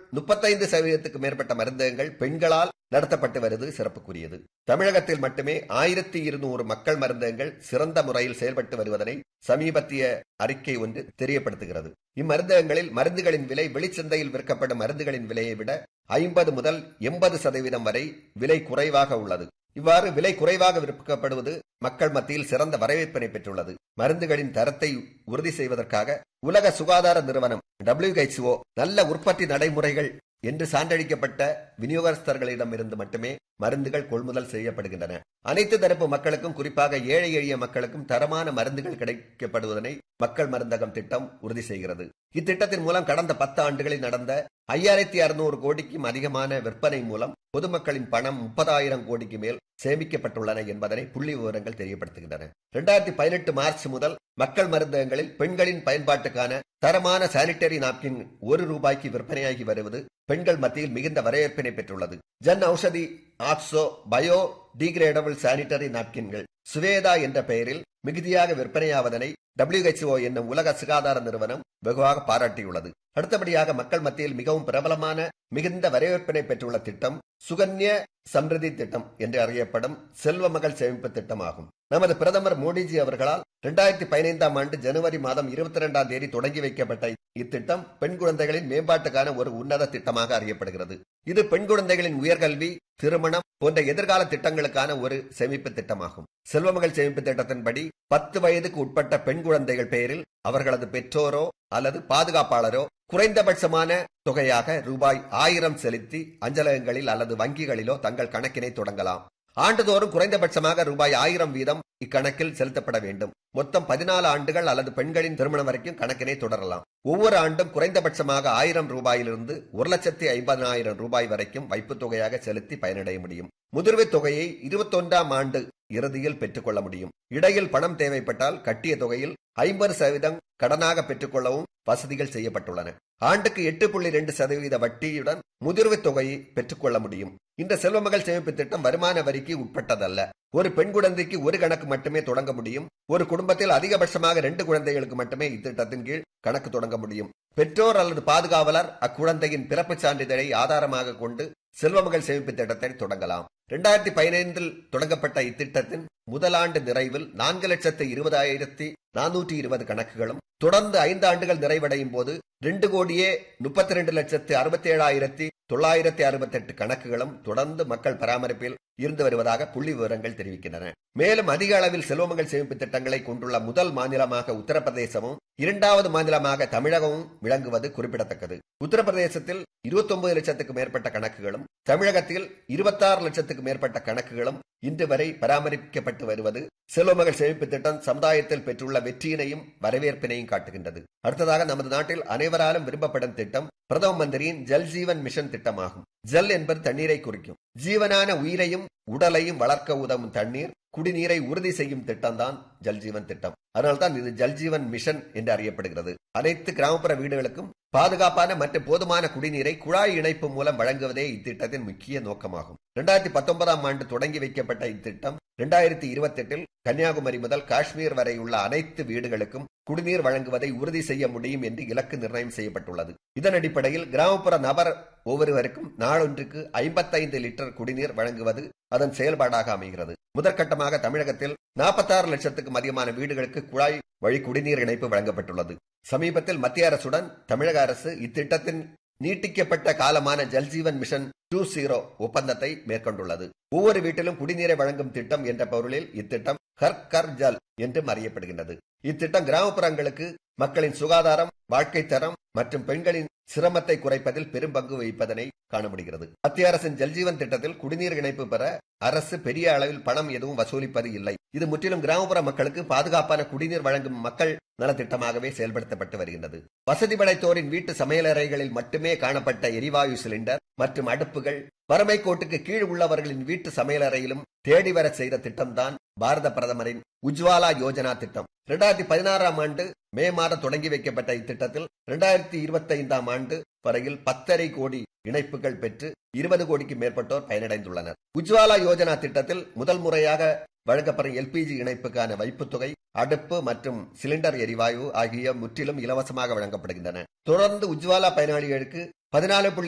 முப்பத்தைந்து சதவீதத்துக்கு மேற்பட்ட மருந்தகங்கள் பெண்களால் நடத்தப்பட்டு வருவது சிறப்புக்குரியது தமிழகத்தில் மட்டுமே ஆயிரத்தி இருநூறு மக்கள் மருந்தகங்கள் சிறந்த முறையில் செயல்பட்டு வருவதனை சமீபத்திய அறிக்கை ஒன்று தெரியப்படுத்துகிறது இம்மருந்தகங்களில் மருந்துகளின் விலை வெளிச்சந்தையில் விற்கப்படும் மருந்துகளின் விலையை விட ஐம்பது முதல் எண்பது சதவீதம் வரை விலை குறைவாக உள்ளது இவ்வாறு விலை குறைவாக விற்கப்படுவது மக்கள் மத்தியில் சிறந்த வரவேற்பினை பெற்றுள்ளது மருந்துகளின் தரத்தை உறுதி செய்வதற்காக உலக சுகாதார நிறுவனம் டபிள்யூஹெச்ஓ நல்ல உற்பத்தி நடைமுறைகள் என்று சான்றளிக்கப்பட்ட விநியோகஸ்தர்களிடம் இருந்து மட்டுமே மருந்துகள் கொள்முதல் செய்யப்படுகின்றன அனைத்து தரப்பு மக்களுக்கும் குறிப்பாக ஏழை எளிய மக்களுக்கும் தரமான மருந்துகள் கிடைக்கப்படுவதனை மக்கள் மருந்தகம் திட்டம் உறுதி செய்கிறது இத்திட்டத்தின் மூலம் கடந்த பத்து ஆண்டுகளில் நடந்த ஐயாயிரத்தி அறுநூறு கோடிக்கும் அதிகமான விற்பனை மூலம் பொதுமக்களின் பணம் முப்பதாயிரம் கோடிக்கு மேல் சேமிக்கப்பட்டுள்ளன என்பதனை புள்ளி விவரங்கள் தெரியப்படுத்துகின்றன இரண்டாயிரத்தி பதினெட்டு மார்ச் முதல் மக்கள் மருந்தகங்களில் பெண்களின் பயன்பாட்டுக்கான தரமான சானிட்டரி நாப்கின் ஒரு ரூபாய்க்கு விற்பனையாகி வருவது பெண்கள் மத்தியில் மிகுந்த வரவேற்பினை பெற்றுள்ளது ஜன் ஔஷதி ஆக்சோ பயோ டிகிரேடபிள் சானிட்டரி நாப்கின்கள் சுவேதா என்ற பெயரில் மிகுதியாக விற்பனையாவதனை டபிள்யூஹெச்ஓ என்னும் உலக சுகாதார நிறுவனம் வெகுவாக பாராட்டியுள்ளது அடுத்தபடியாக மக்கள் மத்தியில் மிகவும் பிரபலமான மிகுந்த வரவேற்பினை பெற்றுள்ள திட்டம் சுகன்ய சம்ரிதி திட்டம் என்று அறியப்படும் செல்வ மகள் சேமிப்பு திட்டம் ஆகும் நமது பிரதமர் மோடிஜி அவர்களால் இரண்டாயிரத்தி பதினைந்தாம் ஆண்டு ஜனவரி மாதம் இருபத்தி இரண்டாம் தேதி தொடங்கி வைக்கப்பட்ட இத்திட்டம் பெண் குழந்தைகளின் மேம்பாட்டுக்கான ஒரு உன்னத திட்டமாக அறியப்படுகிறது இது பெண் குழந்தைகளின் உயர்கல்வி திருமணம் போன்ற எதிர்கால திட்டங்களுக்கான ஒரு சேமிப்பு திட்டமாகும் செல்வமகள் சேமிப்பு திட்டத்தின்படி பத்து வயதுக்கு உட்பட்ட பெண் குழந்தைகள் பெயரில் அவர்களது பெற்றோரோ அல்லது பாதுகாப்பாளரோ குறைந்தபட்சமான தொகையாக ரூபாய் ஆயிரம் செலுத்தி அஞ்சலகங்களில் அல்லது வங்கிகளிலோ தங்கள் கணக்கினை தொடங்கலாம் ஆண்டுதோறும் குறைந்தபட்சமாக ரூபாய் ஆயிரம் வீதம் இக்கணக்கில் செலுத்தப்பட வேண்டும் மொத்தம் பதினாலு ஆண்டுகள் அல்லது பெண்களின் திருமணம் வரைக்கும் கணக்கினை தொடரலாம் ஒவ்வொரு ஆண்டும் குறைந்தபட்சமாக ஆயிரம் ரூபாயிலிருந்து ஒரு லட்சத்தி ஐம்பதாயிரம் ரூபாய் வரைக்கும் வைப்புத் தொகையாக செலுத்தி பயனடைய முடியும் முதிர்வுத் தொகையை இருபத்தொன்றாம் ஆண்டு இறுதியில் பெற்றுக்கொள்ள முடியும் இடையில் பணம் தேவைப்பட்டால் கட்டிய தொகையில் ஐம்பது சதவீதம் கடனாக பெற்றுக்கொள்ளவும் வசதிகள் செய்யப்பட்டுள்ளன ஆண்டுக்கு எட்டு புள்ளி ரெண்டு சதவீத வட்டியுடன் முதிர்வு தொகையை பெற்றுக்கொள்ள முடியும் இந்த செல்வமகள் சேமிப்பு திட்டம் வருமான வரிக்கு உட்பட்டதல்ல ஒரு பெண் குழந்தைக்கு ஒரு கணக்கு மட்டுமே தொடங்க முடியும் ஒரு குடும்பத்தில் அதிகபட்சமாக ரெண்டு குழந்தைகளுக்கு மட்டுமே இத்திட்டத்தின் கீழ் கணக்கு தொடங்க முடியும் பெற்றோர் அல்லது பாதுகாவலர் அக்குழந்தையின் பிறப்பு சான்றிதழை ஆதாரமாக கொண்டு செல்வமகள் சேமிப்பு திட்டத்தை தொடங்கலாம் இரண்டாயிரத்தி பதினைந்தில் தொடங்கப்பட்ட இத்திட்டத்தின் முதலாண்டு நிறைவில் நான்கு லட்சத்து இருபதாயிரத்தி நானூற்றி இருபது கணக்குகளும் தொடர்ந்து ஐந்து ஆண்டுகள் நிறைவடையும் போது ரெண்டு கோடியே முப்பத்தி ரெண்டு லட்சத்து அறுபத்தி ஏழாயிரத்தி தொள்ளாயிரத்தி அறுபத்தி எட்டு கணக்குகளும் தொடர்ந்து மக்கள் பராமரிப்பில் இருந்து வருவதாக புள்ளி விவரங்கள் தெரிவிக்கின்றன மேலும் அதிக அளவில் செல்வமங்கள் சேமிப்பு திட்டங்களை கொண்டுள்ள முதல் மாநிலமாக உத்தரப்பிரதேசமும் இரண்டாவது மாநிலமாக தமிழகமும் விளங்குவது குறிப்பிடத்தக்கது உத்தரப்பிரதேசத்தில் இருபத்தி ஒன்பது லட்சத்துக்கு மேற்பட்ட கணக்குகளும் தமிழகத்தில் இருபத்தாறு லட்சத்துக்கு மேற்பட்ட கணக்குகளும் இன்று வரை பராமரிக்கப்பட்டு வருவது செல்வமகள் சேமிப்பு திட்டம் சமுதாயத்தில் பெற்றுள்ள வெற்றியினையும் வரவேற்பினையும் காட்டுகின்றது அடுத்ததாக நமது நாட்டில் அனைவராலும் விரும்பப்படும் திட்டம் பிரதம மந்திரியின் ஜல் ஜீவன் மிஷன் திட்டமாகும் ஜல் என்பது தண்ணீரை குறிக்கும் ஜீவனான உயிரையும் உடலையும் வளர்க்க உதவும் தண்ணீர் குடிநீரை உறுதி செய்யும் திட்டம்தான் ஜல் ஜீவன் திட்டம் அதனால்தான் இது ஜல் ஜீவன் மிஷன் என்று அறியப்படுகிறது அனைத்து கிராமப்புற வீடுகளுக்கும் பாதுகாப்பான மற்றும் போதுமான குடிநீரை குழாய் இணைப்பு மூலம் வழங்குவதே இத்திட்டத்தின் முக்கிய நோக்கமாகும் இரண்டாயிரத்தி பத்தொன்பதாம் ஆண்டு தொடங்கி வைக்கப்பட்ட இத்திட்டம் இரண்டாயிரத்தி இருபத்தி எட்டில் கன்னியாகுமரி முதல் காஷ்மீர் வரை உள்ள அனைத்து வீடுகளுக்கும் குடிநீர் வழங்குவதை உறுதி செய்ய முடியும் என்று இலக்கு நிர்ணயம் செய்யப்பட்டுள்ளது இதன் அடிப்படையில் கிராமப்புற நபர் ஒவ்வொருவருக்கும் நாளொன்றுக்கு ஐம்பத்தைந்து லிட்டர் குடிநீர் வழங்குவது அதன் செயல்பாடாக அமைகிறது முதற்கட்டமாக தமிழகத்தில் நாற்பத்தாறு லட்சத்துக்கும் அதிகமான வீடுகளுக்கு குழாய் வழி குடிநீர் இணைப்பு வழங்கப்பட்டுள்ளது சமீபத்தில் மத்திய அரசுடன் தமிழக அரசு இத்திட்டத்தின் நீட்டிக்கப்பட்ட காலமான ஜல்ஜீவன் மிஷன் டூ ஜீரோ ஒப்பந்தத்தை மேற்கொண்டுள்ளது ஒவ்வொரு வீட்டிலும் குடிநீரை வழங்கும் திட்டம் என்ற பொருளில் இத்திட்டம் ஹர் கர் ஜல் என்றும் அறியப்படுகின்றது இத்திட்டம் கிராமப்புறங்களுக்கு மக்களின் சுகாதாரம் வாழ்க்கை தரம் மற்றும் பெண்களின் சிரமத்தை குறைப்பதில் பெரும் பங்கு வகிப்பதனை காண முடிகிறது மத்திய அரசின் ஜல்ஜீவன் திட்டத்தில் குடிநீர் இணைப்பு பெற அரசு பெரிய அளவில் பணம் எதுவும் வசூலிப்பது இல்லை இது முற்றிலும் கிராமப்புற மக்களுக்கு பாதுகாப்பான குடிநீர் வழங்கும் மக்கள் நலத்திட்டமாகவே செயல்படுத்தப்பட்டு வருகின்றது வசதி படைத்தோரின் வீட்டு சமையலறைகளில் மட்டுமே காணப்பட்ட எரிவாயு சிலிண்டர் மற்றும் அடுப்புகள் வறுமை கோட்டுக்கு கீழ் உள்ளவர்களின் வீட்டு சமையலறையிலும் தேடி வர செய்த திட்டம்தான் பாரத பிரதமரின் உஜ்வாலா யோஜனா திட்டம் இரண்டாயிரத்தி பதினாறாம் ஆண்டு மே மாதம் தொடங்கி வைக்கப்பட்ட இத்திட்டத்தில் இரண்டாயிரத்தி இருபத்தி ஐந்தாம் ஆண்டு வரையில் பத்தரை கோடி இணைப்புகள் பெற்று இருபது கோடிக்கு மேற்பட்டோர் பயனடைந்துள்ளனர் உஜ்வாலா யோஜனா திட்டத்தில் முதல் முறையாக வழங்கப்படும் எல்பிஜி இணைப்புக்கான வைப்புத் தொகை அடுப்பு மற்றும் சிலிண்டர் எரிவாயு ஆகிய முற்றிலும் இலவசமாக வழங்கப்படுகின்றன தொடர்ந்து உஜ்வாலா பயனாளிகளுக்கு பதினாலு